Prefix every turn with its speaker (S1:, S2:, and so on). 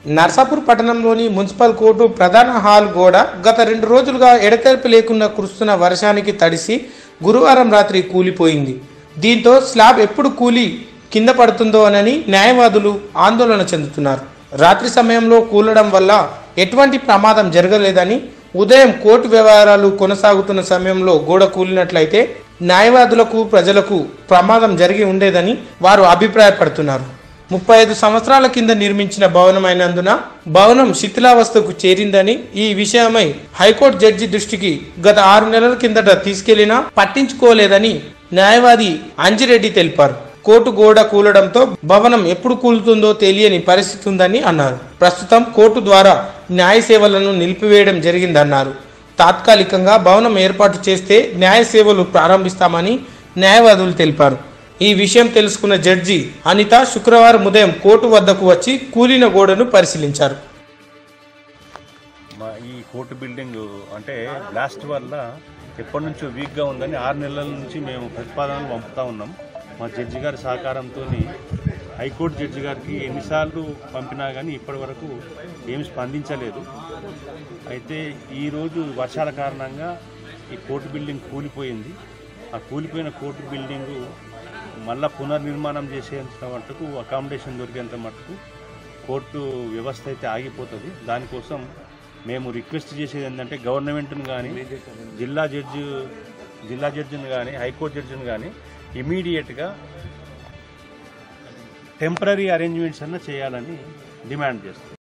S1: నర్సాపూర్ పట్టణంలోని municipal court ప్రధాన hall గోడ గత రెండు రోజులుగా ఎడతెరిపి లేకుండా కురుస్తున్న వర్షానికి తడిసి గురువారం రాత్రి కూలిపోయింది దీంతో స్లాబ్ ఎప్పుడు కూలి కింద పడుతుందో అని న్యాయవాదులు ఆందోళన చెందుతున్నారు రాత్రి సమయంలో కూలడం వల్ల ఎటువంటి ప్రమాదం జరగలేదని ఉదయం కోర్టు వ్యవహారాలు కొనసాగుతున్న సమయంలో గోడ కూలినట్లయితే న్యాయవాదులకు ప్రజలకు ప్రమాదం జరిగి ఉండేదని వారు అభిప్రాయపడుతున్నారు ముప్పై ఐదు సంవత్సరాల కింద నిర్మించిన భవనం అయినందున భవనం శిథిలావస్థకు చేరిందని ఈ విషయమై హైకోర్టు జడ్జి దృష్టికి గత ఆరు నెలల కిందట తీసుకెళ్లినా పట్టించుకోలేదని న్యాయవాది అంజిరెడ్డి తెలిపారు కోర్టు గోడ కూలడంతో భవనం ఎప్పుడు కూలుతుందో తెలియని పరిస్థితి ఉందని అన్నారు ప్రస్తుతం కోర్టు ద్వారా న్యాయ సేవలను నిలిపివేయడం జరిగిందన్నారు తాత్కాలికంగా భవనం ఏర్పాటు చేస్తే న్యాయ సేవలు ప్రారంభిస్తామని న్యాయవాదులు తెలిపారు ఈ విషయం తెలుసుకున్న జడ్జి అనిత శుక్రవారం ఉదయం కోర్టు వద్దకు వచ్చి కూలిన గోడను పరిశీలించారు
S2: మా ఈ కోర్టు బిల్డింగ్ అంటే బ్లాస్ట్ వల్ల ఎప్పటి నుంచో వీక్గా ఉందని ఆరు నెలల నుంచి మేము ప్రతిపాదనలు పంపుతా ఉన్నాం మా జడ్జి గారి సహకారంతో హైకోర్టు జడ్జి గారికి ఎన్నిసార్లు పంపినా కానీ ఇప్పటి వరకు ఏమి స్పందించలేదు అయితే ఈరోజు వర్షాల కారణంగా ఈ కోర్టు బిల్డింగ్ కూలిపోయింది ఆ కూలిపోయిన కోర్టు బిల్డింగు మళ్ళా పునర్నిర్మాణం చేసేంత మట్టుకు అకామిడేషన్ దొరికేంత మట్టుకు కోర్టు వ్యవస్థ అయితే ఆగిపోతుంది దానికోసం మేము రిక్వెస్ట్ చేసేది ఏంటంటే గవర్నమెంట్ని కానీ జిల్లా జడ్జి జిల్లా జడ్జిని కానీ హైకోర్టు జడ్జిని కానీ ఇమీడియట్గా టెంపరీ అరేంజ్మెంట్స్ అన్న చేయాలని డిమాండ్ చేస్తాం